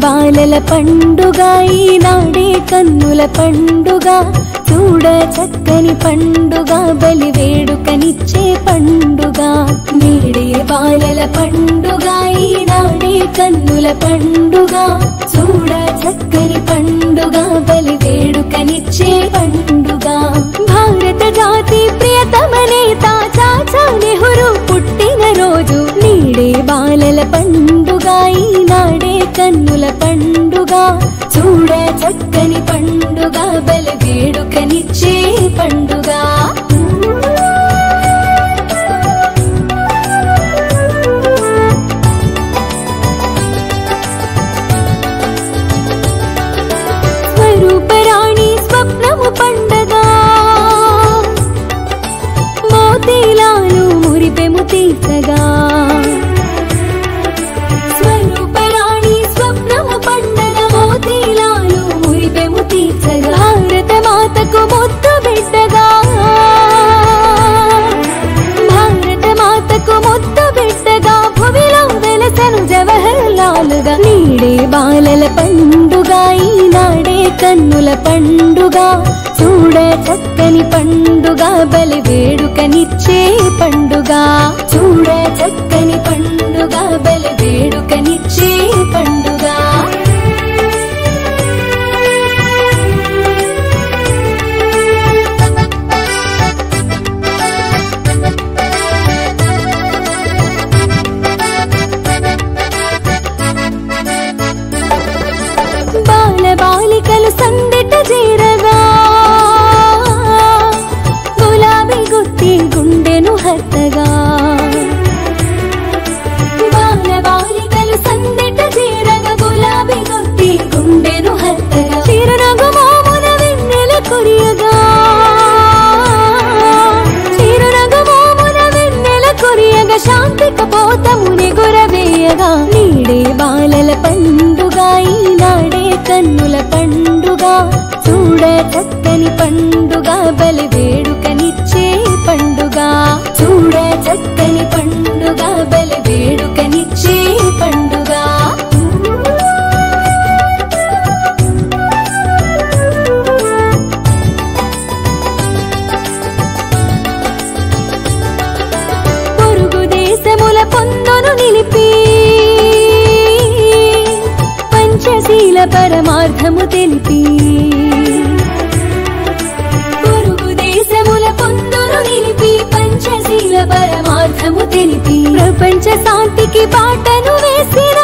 బాలల పండుగ ఈనాడే కన్నుల పండుగ చూడ చక్కని పండుగ బలి వేడుకనిచ్చే పండుగ నేడే బాలల పండుగ ఈనాడే కన్నుల పండుగ చూడ చక్కని పండుగ బలి వేడుకనిచ్చే పండుగ భారత జాతి ప్రియతమ నేత చాచా నెహ్రూ పుట్టిన రోజు నీడే బాలల పండుగ ఈనాడే కన్నుల పండుగ చూడ చక్కని పండుగ బలి వేడుకనిచ్చే పండుగ స్వరూపరాణి స్వప్నము పండగ మోతీలాలు మురిపెము తీర్చగా స్వరూపరాణి స్వప్నము పండగ మోతీలాలు మురిపెము తీర్చగా భారత మాతకు ముద్దు బిడ్డగా భారత మాతకు ముద్దు బిడ్డగా భువిలో వెలసను జవహర్లాలుగా నీడే బాలల పండుగ ఈనాడే కన్నుల పండుగ చూడ చక్కని పండుగ బలి వేడుకనిచ్చే పండుగ చూడ చక్కని పండుగ బలి వేడుకనిచ్చే పండుగ బాల బాలికలు సందిట చేరగా గులాబీ గుత్తి గుండెను హత్తగా బాల బాలికలు సందిట చేరగా గులాబీ గుత్తి గుండెను హత్తగా చిరునగు మోమున వెన్నెల కురియగా చిరునగు మోమున వెన్నెల కురియగా శాంతి కపోతముని గురవేయగా నీడే బాలల పండుగ ఈనాడే కన్నుల పండుగ చూడ చక్కని పండుగ బలి వేడుకనిచ్చే పండుగ చూడ చక్కని పండుగ బలి వేడుకనిచ్చే పండుగ పొరుగు దేశముల పొందును నిలిపి పంచశీల పరమార్థము తెలిపి పొరుగు దేశముల పొందును నిలిపి పంచశీల పరమార్థము తెలిపి ప్రపంచ శాంతికి బాటను వేసినా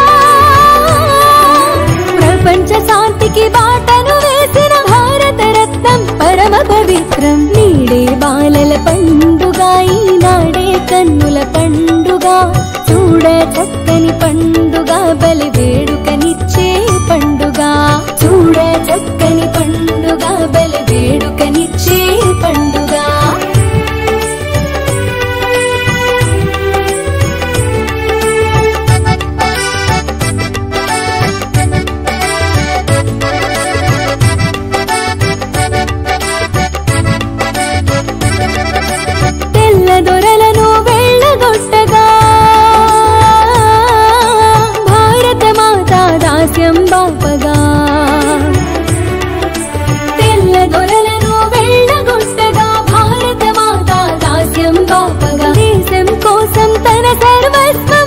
ప్రపంచ శాంతికి బాటను వేసిన భారత రత్నం పరమ పవిత్రం నీడే బాలల పండుగ ఈనాడే కన్నుల పండుగ చూడ చక్కని పండుగ బలి వేడుకనిచ్చే పండుగ చూడ చక్కని పండుగ బలి వేడుకనిచ్చే పండుగ తెల్ల దొరలను వెళ్ళగొట్టగా భారత మాత దాస్యం బాపగా తెల్ల దొరలను వెళ్ళగొట్టగా భారత మాత దాస్యం బాపగా దేశం కోసం తన సర్వస్వం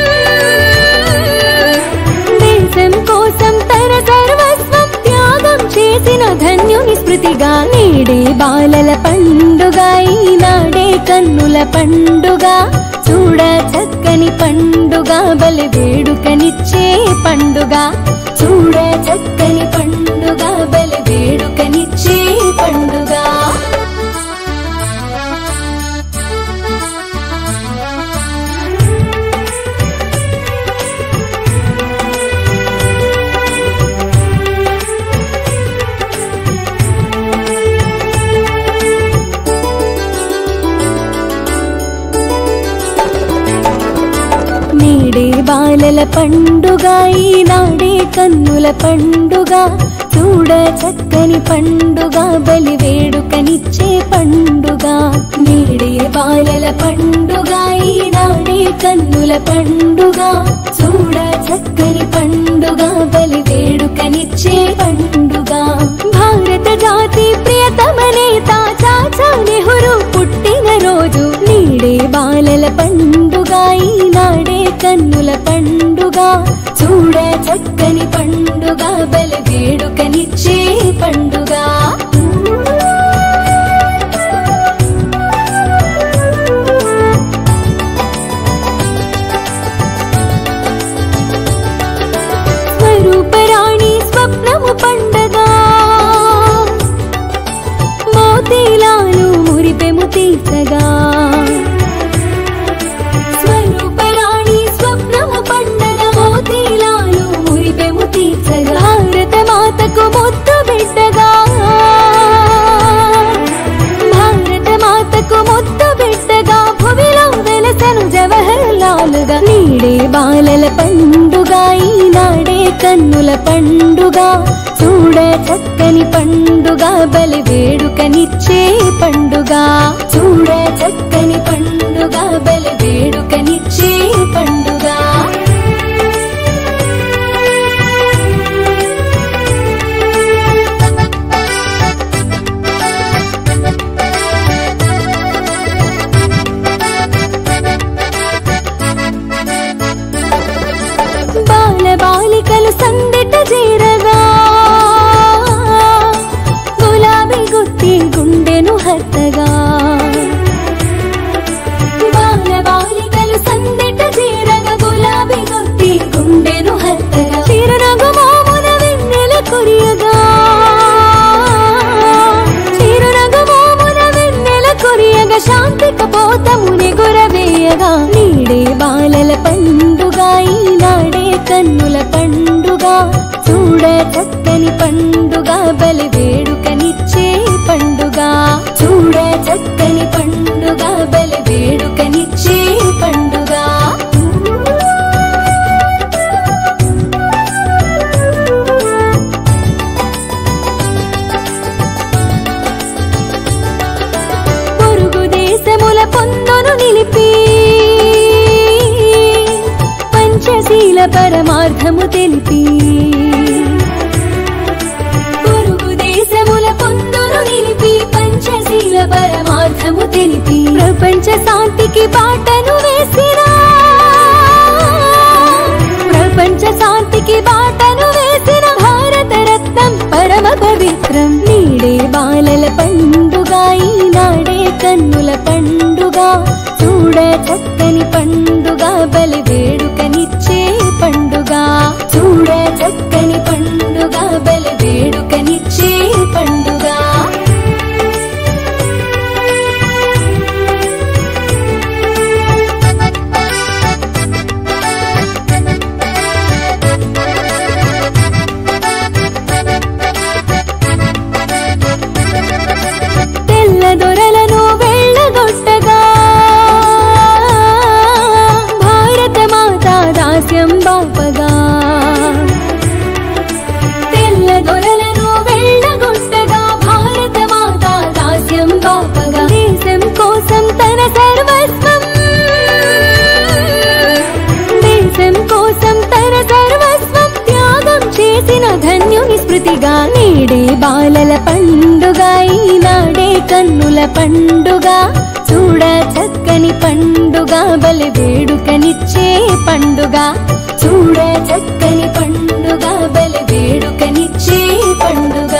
దేశం కోసం తన సర్వస్వం త్యాగం చేసిన ధన్యుని స్మృతిగా నేడే బాలల పండుగ ఈనాడే కన్నుల పండుగ చూడ చక్కని పండుగ బలి వేడుకనిచ్చే పండుగ చూడ చక్కని పండుగ బలి వేడుకనిచ్చే పండుగ నేడే బాలల పండుగ ఈనాడే కన్నుల పండుగ చూడ చక్కని పండుగ బలి వేడుకనిచ్చే పండుగ నేడే బాలల పండుగ ఈనాడే కన్నుల పండుగ చూడ చక్కని పండుగ చూడ చక్కని పండుగ బలి వేడుకనిచ్చే పండుగ స్వరూపరాణి స్వప్నము పండగ మోతీలాలు మురిపెము తీర్చగా స్వరూపరాణి స్వప్నము పండగ మోతీలాలు మురిపెము తీర్చగా భారత మాతకు ముద్దు బిడ్డగా భారత మాతకు ముద్దు బిడ్డగా భువిలో వెలసను జవహర్లాలుగా నీడే బాలల పండుగ ఈనాడే కన్నుల పండుగ చూడ చక్కని పండుగ బలి వేడుకనిచ్చే పండుగ చూడ చక్కని పండుగ బలి వేడుకనిచ్చే పండుగ బాల బాలికలు సందిట చేరగా గులాబీ గుత్తి గుండెను హత్తగా బాల బాలికలు సందిట చేరగా గులాబీ గుత్తి గుండెను హత్తగా చిరునగు మోమున వెన్నెల కురియగా చిరునగు మోమున వెన్నెల కురియగా శాంతి కపోతముని గురవేయగా నీడే బాలల పండుగ ఈనాడే కన్నుల పండుగ చూడ చక్కని పండుగ బలి వేడుకనిచ్చే పండుగ చూడ చక్కని పండుగ బలి వేడుకనిచ్చే పండుగ పొరుగు దేశముల పొందును నిలిపి పంచశీల పరమార్థము తెలిపి పొరుగు దేశముల పొందును నిలిపి పంచశీల పరమార్థము తెలిపి ప్రపంచ శాంతికి బాటను వేసినా ప్రపంచ శాంతికి బాటను వేసిన భారత రత్నం పరమ పవిత్రం నీడే బాలల పండుగ ఈనాడే కన్నుల పండుగ చూడ చక్కని పండుగ బలి వేడుకనిచ్చే పండుగ చూడ చక్కని పండుగ బలి వేడుకనిచ్చే పండుగ తెల్ల దొరలను వెళ్ళగొట్టగా భారత మాత దాస్యం బాపగా తెల్ల దొరలను వెళ్ళగొట్టగా భారత మాత దాస్యం బాపగా దేశం కోసం తన సర్వస్వం దేశం కోసం తన సర్వస్వం త్యాగం చేసిన ధన్యుని స్మృతిగా నేడే బాలల పండుగ ఈనాడే కన్నుల పండుగ చూడ చక్కని పండుగ బలి వేడుకనిచ్చే పండుగ చూడ చక్కని పండుగ బలి వేడుకనిచ్చే పండుగ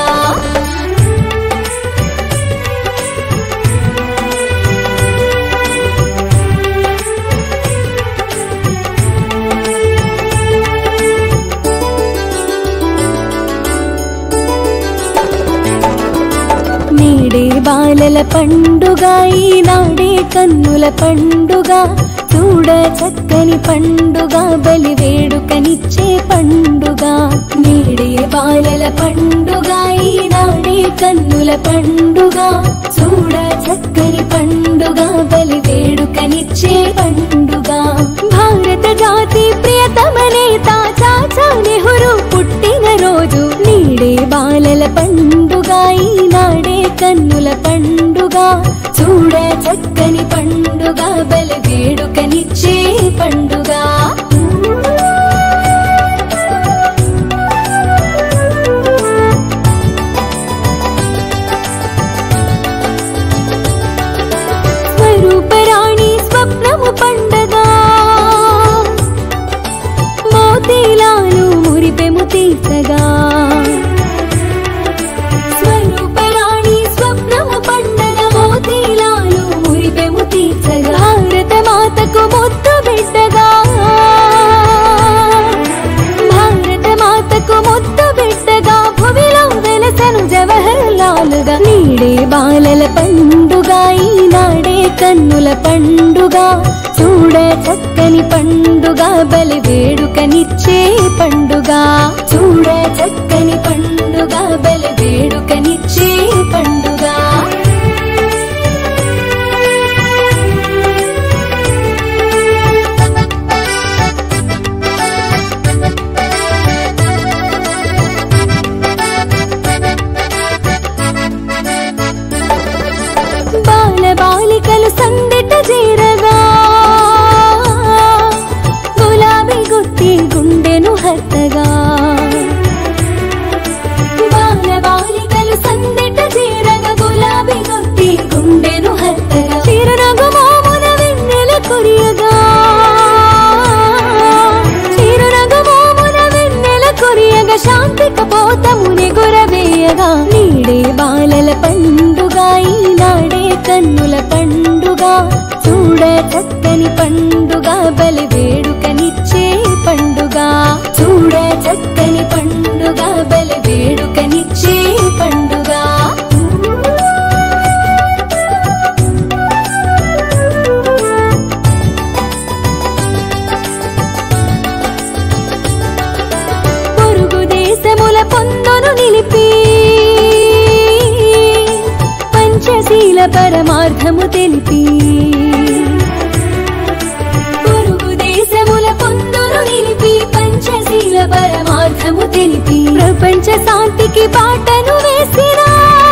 నేడే బాలల పండుగ ఈనాడే కన్నుల పండుగ చూడ చక్కని పండుగ బలి వేడుకనిచ్చే పండుగ నేడే బాలల పండుగ ఈనాడే కన్నుల పండుగ చూడ చక్కని పండుగ బలి వేడుకనిచ్చే పండుగ భారత జాతి ప్రియతమ నేత చాచా నెహ్రూ పుట్టిన రోజు నీడే బాలల పండుగ ఈనాడే కన్నుల పండుగ చూడ చక్కని పండుగ బలి వేడుకనిచ్చే పండుగ స్వరూపరాణి స్వప్నము పండగ మోతి చూడ చక్కని పండుగ బలి వేడుకనిచ్చే పండుగ చూడ చక్కని పండుగ బలి వేడుకనిచ్చే పండుగ బాల బాలికలు సందెట చేరగా గులాబీ గుత్తి గుండెను హత్తగా బాల బాలికలు సందెట చేరగా గులాబీ గుత్తి గుండెను హత్తగా చిరునగు మోమున వెన్నెల కురియగా చిరునగు మోమున వెన్నెల కురియగా శాంతి కపోతముని గురవేయగా నీడే బాలల పండుగ ఈనాడే కన్నుల పండుగ చూడ చక్కని పండుగ బలి వేడుకనిచ్చే పండుగ చూడ చక్కని పండుగ బలి వేడుకనిచ్చే పండుగ పొరుగు దేశముల పొందును నిలిపి పంచశీల పరమార్థము తెలిపి పొరుగు దేశముల పొందును నిలిపి పంచశీల పరమార్థము తెలిపి ప్రపంచ శాంతికి బాటను వేసినా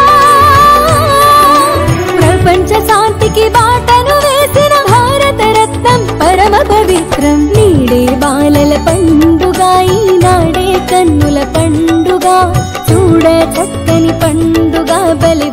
ప్రపంచ శాంతికి బాటను వేసిన భారత రత్నం పరమ పవిత్రం నీడే బాలల పండుగ ఈనాడే కన్నుల పండుగ చూడ చక్కని పండుగ బలి